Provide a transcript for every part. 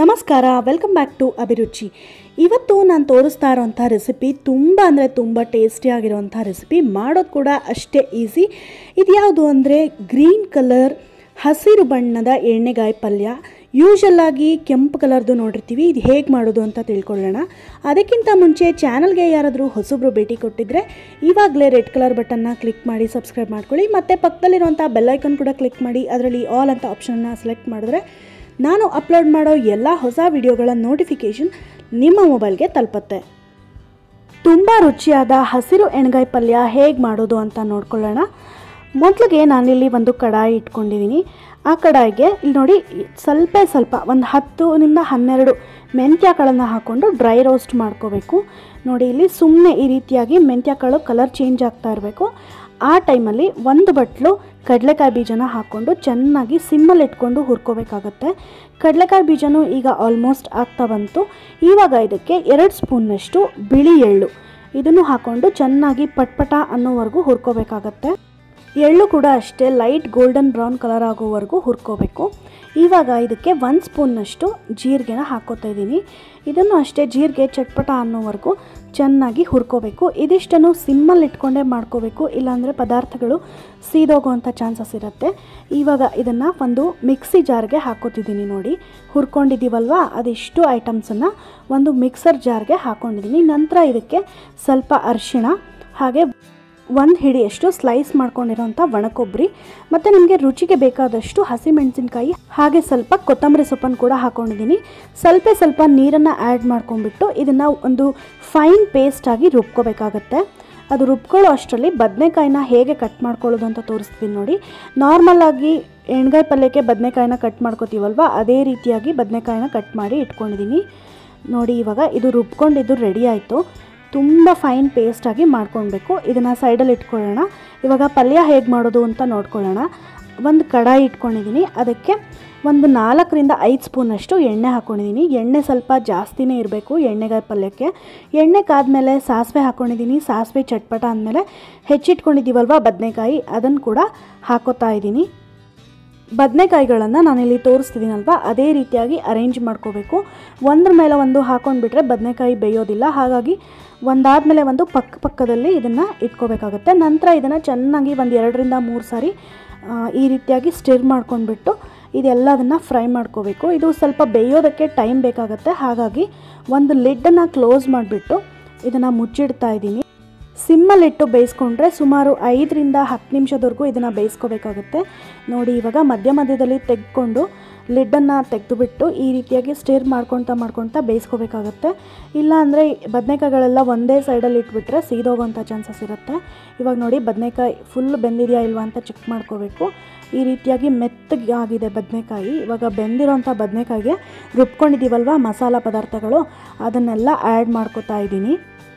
ನಮಸ್ಕಾರ welcome back to ಅಭಿರುಚಿ ಇವತ್ತು ನಾನು ತೋರಿಸ್ತಾ ಇರೋಂಥ ರೆಸಿಪಿ ತುಂಬ ಅಂದರೆ ತುಂಬ ಟೇಸ್ಟಿಯಾಗಿರೋಂಥ ರೆಸಿಪಿ ಮಾಡೋದು ಕೂಡ ಅಷ್ಟೇ ಈಸಿ ಇದ್ಯಾವುದು ಅಂದರೆ ಗ್ರೀನ್ ಕಲರ್ ಹಸಿರು ಬಣ್ಣದ ಎಣ್ಣೆಗಾಯಿ ಪಲ್ಯ ಯೂಶಲ್ಲಾಗಿ ಕೆಂಪು ಕಲರ್ದು ನೋಡಿರ್ತೀವಿ ಇದು ಹೇಗೆ ಮಾಡೋದು ಅಂತ ತಿಳ್ಕೊಳ್ಳೋಣ ಅದಕ್ಕಿಂತ ಮುಂಚೆ ಚಾನಲ್ಗೆ ಯಾರಾದರೂ ಹೊಸಬ್ರು ಭೇಟಿ ಕೊಟ್ಟಿದ್ರೆ ಇವಾಗಲೇ ರೆಡ್ ಕಲರ್ ಬಟನ್ನ ಕ್ಲಿಕ್ ಮಾಡಿ ಸಬ್ಸ್ಕ್ರೈಬ್ ಮಾಡ್ಕೊಳ್ಳಿ ಮತ್ತು ಪಕ್ಕದಲ್ಲಿರುವಂಥ ಬೆಲ್ಲೈಕನ್ ಕೂಡ ಕ್ಲಿಕ್ ಮಾಡಿ ಅದರಲ್ಲಿ ಆಲ್ ಅಂತ ಆಪ್ಷನ್ನ ಸೆಲೆಕ್ಟ್ ಮಾಡಿದ್ರೆ ನಾನು ಅಪ್ಲೋಡ್ ಮಾಡೋ ಎಲ್ಲ ಹೊಸ ವಿಡಿಯೋಗಳ ನೋಟಿಫಿಕೇಷನ್ ನಿಮ್ಮ ಮೊಬೈಲ್ಗೆ ತಲುಪುತ್ತೆ ತುಂಬ ರುಚಿಯಾದ ಹಸಿರು ಎಣ್ಗಾಯಿ ಪಲ್ಯ ಹೇಗೆ ಮಾಡೋದು ಅಂತ ನೋಡ್ಕೊಳ್ಳೋಣ ಮೊದಲಿಗೆ ನಾನಿಲ್ಲಿ ಒಂದು ಕಡಾಯಿ ಇಟ್ಕೊಂಡಿದ್ದೀನಿ ಆ ಕಡಾಯಿಗೆ ಇಲ್ಲಿ ನೋಡಿ ಸ್ವಲ್ಪ ಸ್ವಲ್ಪ ಒಂದು ಹತ್ತರಿಂದ ಹನ್ನೆರಡು ಮೆಂತ್ಯ ಕಾಳನ್ನು ಹಾಕ್ಕೊಂಡು ಡ್ರೈ ರೋಸ್ಟ್ ಮಾಡ್ಕೋಬೇಕು ನೋಡಿ ಇಲ್ಲಿ ಸುಮ್ಮನೆ ಈ ರೀತಿಯಾಗಿ ಮೆಂತ್ಯ ಕಾಳು ಕಲರ್ ಚೇಂಜ್ ಆಗ್ತಾ ಇರಬೇಕು ಆ ಟೈಮಲ್ಲಿ ಒಂದು ಬಟ್ಲು ಕಡಲೆಕಾಯಿ ಬೀಜನ ಹಾಕ್ಕೊಂಡು ಚೆನ್ನಾಗಿ ಸಿಮ್ಮಲ್ಲಿ ಇಟ್ಕೊಂಡು ಹುರ್ಕೋಬೇಕಾಗತ್ತೆ ಕಡಲೆಕಾಯಿ ಬೀಜನೂ ಈಗ ಆಲ್ಮೋಸ್ಟ್ ಆಗ್ತಾ ಬಂತು ಇವಾಗ ಇದಕ್ಕೆ ಎರಡು ಸ್ಪೂನ್ನಷ್ಟು ಬಿಳಿ ಎಳ್ಳು ಇದನ್ನು ಹಾಕ್ಕೊಂಡು ಚೆನ್ನಾಗಿ ಪಟ್ಪಟ ಅನ್ನೋವರೆಗೂ ಹುರ್ಕೋಬೇಕಾಗತ್ತೆ ಎಳ್ಳು ಕೂಡ ಅಷ್ಟೇ ಲೈಟ್ ಗೋಲ್ಡನ್ ಬ್ರೌನ್ ಕಲರ್ ಆಗೋವರೆಗೂ ಹುರ್ಕೋಬೇಕು ಇವಾಗ ಇದಕ್ಕೆ ಒಂದು ಸ್ಪೂನ್ನಷ್ಟು ಜೀರಿಗೆನ ಹಾಕ್ಕೋತಾ ಇದ್ದೀನಿ ಇದನ್ನು ಅಷ್ಟೇ ಜೀರಿಗೆ ಚಟ್ಪಟ ಅನ್ನೋವರೆಗೂ ಚೆನ್ನಾಗಿ ಹುರ್ಕೋಬೇಕು ಇದಿಷ್ಟನ್ನು ಸಿಮ್ಮಲ್ಲಿ ಇಟ್ಕೊಂಡೇ ಮಾಡ್ಕೋಬೇಕು ಇಲ್ಲಾಂದರೆ ಪದಾರ್ಥಗಳು ಸೀದೋಗೋವಂಥ ಚಾನ್ಸಸ್ ಇರುತ್ತೆ ಇವಾಗ ಇದನ್ನು ಒಂದು ಮಿಕ್ಸಿ ಜಾರ್ಗೆ ಹಾಕೋತಿದ್ದೀನಿ ನೋಡಿ ಹುರ್ಕೊಂಡಿದ್ದೀವಲ್ವ ಅದಿಷ್ಟು ಐಟಮ್ಸನ್ನು ಒಂದು ಮಿಕ್ಸರ್ ಜಾರ್ಗೆ ಹಾಕ್ಕೊಂಡಿದ್ದೀನಿ ನಂತರ ಇದಕ್ಕೆ ಸ್ವಲ್ಪ ಅರಿಶಿಣ ಹಾಗೆ ಒಂದು ಹಿಡಿಯಷ್ಟು ಸ್ಲೈಸ್ ಮಾಡ್ಕೊಂಡಿರೋಂಥ ಒಣಕೊಬ್ಬರಿ ಮತ್ತು ನಿಮಗೆ ರುಚಿಗೆ ಬೇಕಾದಷ್ಟು ಹಸಿಮೆಣಸಿನ್ಕಾಯಿ ಹಾಗೆ ಸ್ವಲ್ಪ ಕೊತ್ತಂಬರಿ ಸೊಪ್ಪನ್ನು ಕೂಡ ಹಾಕ್ಕೊಂಡಿದ್ದೀನಿ ಸ್ವಲ್ಪ ಸ್ವಲ್ಪ ನೀರನ್ನು ಆ್ಯಡ್ ಮಾಡ್ಕೊಂಡ್ಬಿಟ್ಟು ಇದನ್ನು ಒಂದು ಫೈನ್ ಪೇಸ್ಟಾಗಿ ರುಬ್ಕೋಬೇಕಾಗತ್ತೆ ಅದು ರುಬ್ಕೊಳ್ಳೋ ಅಷ್ಟರಲ್ಲಿ ಬದನೆಕಾಯಿನ ಹೇಗೆ ಕಟ್ ಮಾಡ್ಕೊಳ್ಳೋದು ಅಂತ ತೋರಿಸ್ತೀನಿ ನೋಡಿ ನಾರ್ಮಲಾಗಿ ಎಣ್ಗಾಯಿ ಪಲ್ಯಕ್ಕೆ ಬದನೆಕಾಯಿನ ಕಟ್ ಮಾಡ್ಕೋತೀವಲ್ವ ಅದೇ ರೀತಿಯಾಗಿ ಬದನೆಕಾಯಿನ ಕಟ್ ಮಾಡಿ ಇಟ್ಕೊಂಡಿದ್ದೀನಿ ನೋಡಿ ಇವಾಗ ಇದು ರುಬ್ಕೊಂಡಿದ್ದು ರೆಡಿ ಆಯಿತು ತುಂಬ ಫೈನ್ ಪೇಸ್ಟಾಗಿ ಮಾಡ್ಕೊಳ್ಬೇಕು ಇದನ್ನು ಸೈಡಲ್ಲಿ ಇಟ್ಕೊಳ್ಳೋಣ ಇವಾಗ ಪಲ್ಯ ಹೇಗೆ ಮಾಡೋದು ಅಂತ ನೋಡ್ಕೊಳ್ಳೋಣ ಒಂದು ಕಡಾಯಿ ಇಟ್ಕೊಂಡಿದ್ದೀನಿ ಅದಕ್ಕೆ ಒಂದು ನಾಲ್ಕರಿಂದ ಐದು ಸ್ಪೂನಷ್ಟು ಎಣ್ಣೆ ಹಾಕ್ಕೊಂಡಿದ್ದೀನಿ ಎಣ್ಣೆ ಸ್ವಲ್ಪ ಜಾಸ್ತಿನೇ ಇರಬೇಕು ಎಣ್ಣೆಗಾಯಿ ಪಲ್ಯಕ್ಕೆ ಎಣ್ಣೆ ಕಾದ್ಮೇಲೆ ಸಾಸಿವೆ ಹಾಕ್ಕೊಂಡಿದ್ದೀನಿ ಸಾಸಿವೆ ಚಟ್ಪಟ ಅಂದಮೇಲೆ ಹೆಚ್ಚಿಟ್ಕೊಂಡಿದ್ದೀವಲ್ವ ಬದನೆಕಾಯಿ ಅದನ್ನು ಕೂಡ ಹಾಕೋತಾ ಇದ್ದೀನಿ ಬದನೆಕಾಯಿಗಳನ್ನು ನಾನಿಲ್ಲಿ ತೋರಿಸ್ತಿದ್ದೀನಲ್ವ ಅದೇ ರೀತಿಯಾಗಿ ಅರೇಂಜ್ ಮಾಡ್ಕೋಬೇಕು ಒಂದ್ರ ಮೇಲೆ ಒಂದು ಹಾಕೊಂಡ್ಬಿಟ್ರೆ ಬದನೆಕಾಯಿ ಬೇಯೋದಿಲ್ಲ ಹಾಗಾಗಿ ಒಂದಾದಮೇಲೆ ಒಂದು ಪಕ್ಕ ಪಕ್ಕದಲ್ಲಿ ಇದನ್ನು ಇಟ್ಕೋಬೇಕಾಗುತ್ತೆ ನಂತರ ಇದನ್ನು ಚೆನ್ನಾಗಿ ಒಂದು ಎರಡರಿಂದ ಮೂರು ಸಾರಿ ಈ ರೀತಿಯಾಗಿ ಸ್ಟಿರ್ ಮಾಡ್ಕೊಂಡ್ಬಿಟ್ಟು ಇದೆಲ್ಲದನ್ನು ಫ್ರೈ ಮಾಡ್ಕೋಬೇಕು ಇದು ಸ್ವಲ್ಪ ಬೇಯೋದಕ್ಕೆ ಟೈಮ್ ಬೇಕಾಗುತ್ತೆ ಹಾಗಾಗಿ ಒಂದು ಲಿಡ್ಡನ್ನು ಕ್ಲೋಸ್ ಮಾಡಿಬಿಟ್ಟು ಇದನ್ನು ಮುಚ್ಚಿಡ್ತಾ ಇದ್ದೀನಿ ಸಿಮ್ಮಲ್ಲಿಟ್ಟು ಬೇಯಿಸ್ಕೊಂಡ್ರೆ ಸುಮಾರು ಐದರಿಂದ ಹತ್ತು ನಿಮಿಷದವರೆಗೂ ಇದನ್ನು ಬೇಯಿಸ್ಕೋಬೇಕಾಗುತ್ತೆ ನೋಡಿ ಇವಾಗ ಮಧ್ಯ ಮಧ್ಯದಲ್ಲಿ ತೆಗೆದುಕೊಂಡು ಲಿಡ್ಡನ್ನು ತೆಗೆದುಬಿಟ್ಟು ಈ ರೀತಿಯಾಗಿ ಸ್ಟಿರ್ ಮಾಡ್ಕೊಳ್ತಾ ಮಾಡ್ಕೊಳ್ತಾ ಬೇಯಿಸ್ಕೋಬೇಕಾಗತ್ತೆ ಇಲ್ಲ ಅಂದರೆ ಬದನೆಕಾಯಿಗಳೆಲ್ಲ ಒಂದೇ ಸೈಡಲ್ಲಿ ಇಟ್ಬಿಟ್ರೆ ಸೀದೋಗೋಂಥ ಚಾನ್ಸಸ್ ಇರುತ್ತೆ ಇವಾಗ ನೋಡಿ ಬದನೆಕಾಯಿ ಫುಲ್ ಬೆಂದಿದೆಯಾ ಇಲ್ವಾ ಅಂತ ಚೆಕ್ ಮಾಡ್ಕೋಬೇಕು ಈ ರೀತಿಯಾಗಿ ಮೆತ್ತಗೆ ಆಗಿದೆ ಬದನೆಕಾಯಿ ಇವಾಗ ಬೆಂದಿರೋಂಥ ಬದನೆಕಾಯಿಗೆ ರುಬ್ಕೊಂಡಿದ್ದೀವಲ್ವ ಮಸಾಲ ಪದಾರ್ಥಗಳು ಅದನ್ನೆಲ್ಲ ಆ್ಯಡ್ ಮಾಡ್ಕೋತಾ ಇದ್ದೀನಿ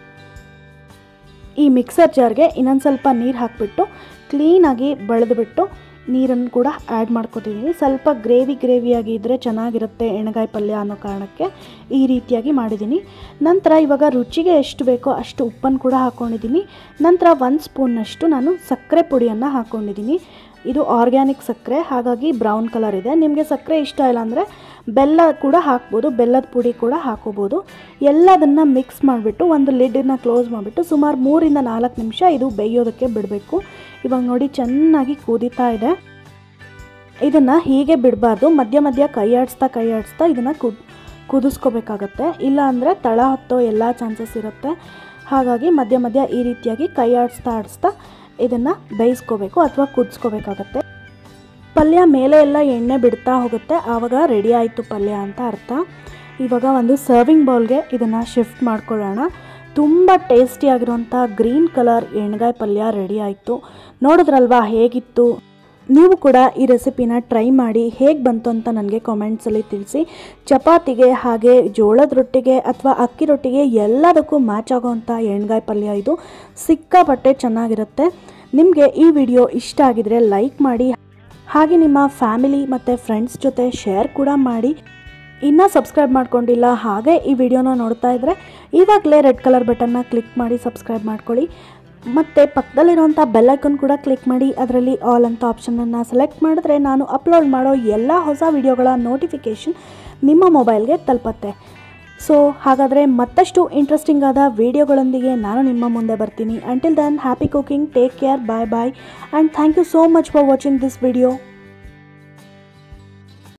ಈ ಮಿಕ್ಸರ್ ಜಾರ್ಗೆ ಇನ್ನೊಂದು ಸ್ವಲ್ಪ ನೀರು ಹಾಕಿಬಿಟ್ಟು ಕ್ಲೀನಾಗಿ ಬಳೆದುಬಿಟ್ಟು ನೀರನ್ನು ಕೂಡ ಆ್ಯಡ್ ಮಾಡ್ಕೊತಿದ್ದೀನಿ ಸ್ವಲ್ಪ ಗ್ರೇವಿ ಗ್ರೇವಿಯಾಗಿ ಇದ್ದರೆ ಚೆನ್ನಾಗಿರುತ್ತೆ ಎಣ್ಗಾಯಿ ಪಲ್ಯ ಅನ್ನೋ ಕಾರಣಕ್ಕೆ ಈ ರೀತಿಯಾಗಿ ಮಾಡಿದ್ದೀನಿ ನಂತರ ಇವಾಗ ರುಚಿಗೆ ಎಷ್ಟು ಬೇಕೋ ಅಷ್ಟು ಉಪ್ಪನ್ನು ಕೂಡ ಹಾಕ್ಕೊಂಡಿದ್ದೀನಿ ನಂತರ ಒಂದು ಸ್ಪೂನ್ನಷ್ಟು ನಾನು ಸಕ್ಕರೆ ಪುಡಿಯನ್ನು ಹಾಕ್ಕೊಂಡಿದ್ದೀನಿ ಇದು ಆರ್ಗ್ಯಾನಿಕ್ ಸಕ್ಕರೆ ಹಾಗಾಗಿ ಬ್ರೌನ್ ಕಲರ್ ಇದೆ ನಿಮಗೆ ಸಕ್ಕರೆ ಇಷ್ಟ ಇಲ್ಲ ಅಂದರೆ ಬೆಲ್ಲ ಕೂಡ ಹಾಕ್ಬೋದು ಬೆಲ್ಲದ ಪುಡಿ ಕೂಡ ಹಾಕೋಬೋದು ಎಲ್ಲದನ್ನು ಮಿಕ್ಸ್ ಮಾಡಿಬಿಟ್ಟು ಒಂದು ಲಿಡ್ಡನ್ನು ಕ್ಲೋಸ್ ಮಾಡಿಬಿಟ್ಟು ಸುಮಾರು ಮೂರಿಂದ ನಾಲ್ಕು ನಿಮಿಷ ಇದು ಬೇಯೋದಕ್ಕೆ ಬಿಡಬೇಕು ಇವಾಗ ನೋಡಿ ಚೆನ್ನಾಗಿ ಕುದೀತಾ ಇದೆ ಇದನ್ನು ಹೀಗೆ ಬಿಡಬಾರ್ದು ಮಧ್ಯ ಮಧ್ಯ ಕೈ ಆಡಿಸ್ತಾ ಕೈ ಆಡಿಸ್ತಾ ಇದನ್ನು ಕುದ್ ಕುದಿಸ್ಕೋಬೇಕಾಗತ್ತೆ ಇಲ್ಲ ಅಂದರೆ ತಳ ಹತ್ತೋ ಎಲ್ಲ ಚಾನ್ಸಸ್ ಇರುತ್ತೆ ಹಾಗಾಗಿ ಮಧ್ಯ ಮಧ್ಯ ಈ ರೀತಿಯಾಗಿ ಕೈ ಆಡಿಸ್ತಾ ಆಡಿಸ್ತಾ ಇದನ್ನು ಬೇಯಿಸ್ಕೋಬೇಕು ಅಥವಾ ಕುದಿಸ್ಕೋಬೇಕಾಗತ್ತೆ ಪಲ್ಯ ಮೇಲೆ ಎಲ್ಲ ಎಣ್ಣೆ ಬಿಡ್ತಾ ಹೋಗುತ್ತೆ ಆವಾಗ ರೆಡಿ ಆಯಿತು ಪಲ್ಯ ಅಂತ ಅರ್ಥ ಇವಾಗ ಒಂದು ಸರ್ವಿಂಗ್ ಬೌಲ್ಗೆ ಇದನ್ನು ಶಿಫ್ಟ್ ಮಾಡ್ಕೊಳ್ಳೋಣ ತುಂಬ ಟೇಸ್ಟಿಯಾಗಿರೋಂಥ ಗ್ರೀನ್ ಕಲರ್ ಎಣ್ಗಾಯಿ ಪಲ್ಯ ರೆಡಿ ಆಯಿತು ನೋಡಿದ್ರಲ್ವಾ ಹೇಗಿತ್ತು ನೀವು ಕೂಡ ಈ ರೆಸಿಪಿನ ಟ್ರೈ ಮಾಡಿ ಹೇಗೆ ಬಂತು ಅಂತ ನನಗೆ ಕಾಮೆಂಟ್ಸಲ್ಲಿ ತಿಳಿಸಿ ಚಪಾತಿಗೆ ಹಾಗೆ ಜೋಳದ ರೊಟ್ಟಿಗೆ ಅಥವಾ ಅಕ್ಕಿ ರೊಟ್ಟಿಗೆ ಎಲ್ಲದಕ್ಕೂ ಮ್ಯಾಚ್ ಆಗೋವಂಥ ಎಣ್ಗಾಯಿ ಪಲ್ಯ ಇದು ಸಿಕ್ಕಾಪಟ್ಟೆ ಚೆನ್ನಾಗಿರುತ್ತೆ ನಿಮಗೆ ಈ ವಿಡಿಯೋ ಇಷ್ಟ ಆಗಿದರೆ ಲೈಕ್ ಮಾಡಿ ಹಾಗೆ ನಿಮ್ಮ ಫ್ಯಾಮಿಲಿ ಮತ್ತು ಫ್ರೆಂಡ್ಸ್ ಜೊತೆ ಶೇರ್ ಕೂಡ ಮಾಡಿ ಇನ್ನೂ ಸಬ್ಸ್ಕ್ರೈಬ್ ಮಾಡ್ಕೊಂಡಿಲ್ಲ ಹಾಗೆ ಈ ವಿಡಿಯೋನ ನೋಡ್ತಾ ಇದ್ದರೆ ಇವಾಗಲೇ ರೆಡ್ ಕಲರ್ ಬಟನ್ನ ಕ್ಲಿಕ್ ಮಾಡಿ ಸಬ್ಸ್ಕ್ರೈಬ್ ಮಾಡ್ಕೊಳ್ಳಿ ಮತ್ತು ಪಕ್ಕದಲ್ಲಿರುವಂಥ ಬೆಲ್ಲೈಕನ್ ಕೂಡ ಕ್ಲಿಕ್ ಮಾಡಿ ಅದರಲ್ಲಿ ಆಲ್ ಅಂತ ಆಪ್ಷನನ್ನು ಸೆಲೆಕ್ಟ್ ಮಾಡಿದ್ರೆ ನಾನು ಅಪ್ಲೋಡ್ ಮಾಡೋ ಎಲ್ಲ ಹೊಸ ವಿಡಿಯೋಗಳ ನೋಟಿಫಿಕೇಷನ್ ನಿಮ್ಮ ಮೊಬೈಲ್ಗೆ ತಲುಪತ್ತೆ ಸೊ ಹಾಗಾದರೆ ಮತ್ತಷ್ಟು ಇಂಟ್ರೆಸ್ಟಿಂಗ್ ಆದ ವಿಡಿಯೋಗಳೊಂದಿಗೆ ನಾನು ನಿಮ್ಮ ಮುಂದೆ ಬರ್ತೀನಿ until then happy cooking take care bye bye and thank you so much for watching this video